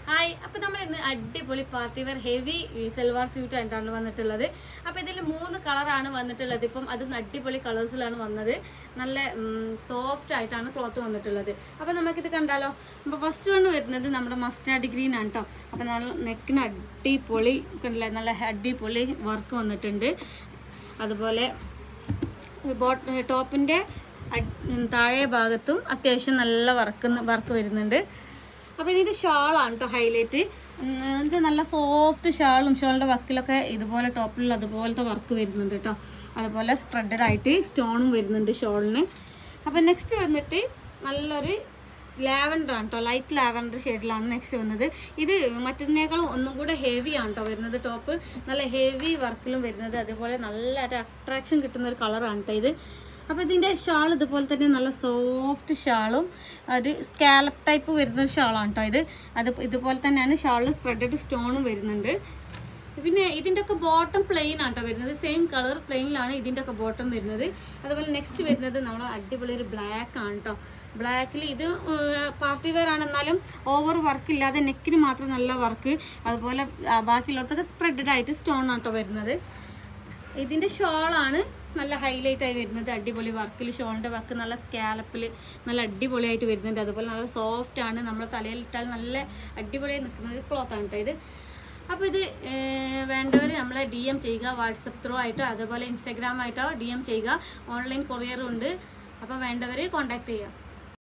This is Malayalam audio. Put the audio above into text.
ഹായ് അപ്പോൾ നമ്മൾ ഇന്ന് അടിപൊളി party wear heavy salwar suit ആയിട്ടാണ് വന്നിട്ടുള്ളത് അപ്പോൾ ഇതിൽ മൂന്ന് കളറാണ് വന്നിട്ടുള്ളത് ഇപ്പം അത് അടിപൊളി കളേഴ്സിലാണ് വന്നത് നല്ല സോഫ്റ്റ് ആയിട്ടാണ് ക്ലോത്ത് വന്നിട്ടുള്ളത് അപ്പോൾ നമുക്കിത് കണ്ടാലോ അപ്പോൾ ഫസ്റ്റ് വൺ വരുന്നത് നമ്മുടെ മസ്റ്റാർഡ് ഗ്രീൻ ആണ് കേട്ടോ അപ്പോൾ നല്ല നെക്കിന് അടിപൊളി കണ്ടില്ലേ നല്ല അടിപൊളി വർക്ക് വന്നിട്ടുണ്ട് അതുപോലെ ബോട്ട് ടോപ്പിൻ്റെ താഴെ ഭാഗത്തും അത്യാവശ്യം നല്ല വർക്ക് വർക്ക് വരുന്നുണ്ട് അപ്പോൾ ഇതിൻ്റെ ഷാളാണ് കേട്ടോ ഹൈലൈറ്റ് എന്നുവെച്ചാൽ നല്ല സോഫ്റ്റ് ഷാളും ഷാളിൻ്റെ വക്കിലൊക്കെ ഇതുപോലെ ടോപ്പിൽ അതുപോലത്തെ വർക്ക് വരുന്നുണ്ട് കേട്ടോ അതുപോലെ സ്പ്രെഡഡ് ആയിട്ട് സ്റ്റോണും വരുന്നുണ്ട് ഷോളിന് അപ്പോൾ നെക്സ്റ്റ് വന്നിട്ട് നല്ലൊരു ലാവൻഡർ ആണ് കേട്ടോ ലൈറ്റ് ലാവൻഡർ ഷെയ്ഡിലാണ് നെക്സ്റ്റ് വന്നത് ഇത് മറ്റതിനേക്കാളും ഒന്നും കൂടെ ഹെവി ആണ് കേട്ടോ വരുന്നത് ടോപ്പ് നല്ല ഹെവി വർക്കിലും വരുന്നത് അതുപോലെ നല്ല ഒരു അട്രാക്ഷൻ കിട്ടുന്ന ഒരു കളറാണ് കേട്ടോ ഇത് അപ്പോൾ ഇതിൻ്റെ ഷാൾ ഇതുപോലെ തന്നെ നല്ല സോഫ്റ്റ് ഷാളും ഒരു സ്കാലപ്പ് ടൈപ്പ് വരുന്ന ഒരു ഷാളാണ് കേട്ടോ ഇത് അത് ഇതുപോലെ തന്നെയാണ് ഷാളിൽ സ്പ്രെഡഡ് സ്റ്റോണും വരുന്നുണ്ട് പിന്നെ ഇതിൻ്റെ ഒക്കെ ബോട്ടം പ്ലെയിൻ ആണ് കേട്ടോ വരുന്നത് സെയിം കളർ പ്ലെയിനിലാണ് ഇതിൻ്റെ ഒക്കെ ബോട്ടം വരുന്നത് അതുപോലെ നെക്സ്റ്റ് വരുന്നത് നമ്മൾ അടിപൊളി ഒരു ബ്ലാക്ക് ആണ് കേട്ടോ ബ്ലാക്കിൽ ഇത് പാർട്ടി വെയർ ആണ് എന്നാലും ഓവർ വർക്ക് ഇല്ലാതെ നെക്കിന് മാത്രം നല്ല വർക്ക് അതുപോലെ ആ, ബാക്കിയുള്ളവർക്കൊക്കെ സ്പ്രെഡഡ് ആയിട്ട് സ്റ്റോൺ ആണ് കേട്ടോ വരുന്നത് ഇതിൻ്റെ ഷോളാണ് നല്ല ഹൈലൈറ്റ് ആയി വരുന്നത് അടിപൊളി വർക്കിൽ ഷോളിൻ്റെ വർക്ക് നല്ല സ്കാലപ്പിൽ നല്ല അടിപൊളിയായിട്ട് വരുന്നുണ്ട് അതുപോലെ നല്ല സോഫ്റ്റ് ആണ് നമ്മൾ തലയിൽ ഇട്ടാൽ നല്ല അടിപൊളിയായി നിൽക്കുന്ന ഒരു ക്ലോത്ത് ആണ് കേട്ടോ ഇത് അപ്പോൾ ഇത് വേണ്ടവർ നമ്മളെ ഡി എം ചെയ്യുക വാട്സപ്പ് ത്രൂ ആയിട്ടോ അതുപോലെ ഇൻസ്റ്റാഗ്രാം ആയിട്ടോ ഡി എം ചെയ്യുക ഓൺലൈൻ കൊറിയറും ഉണ്ട് അപ്പോൾ വേണ്ടവർ കോൺടാക്ട് ചെയ്യുക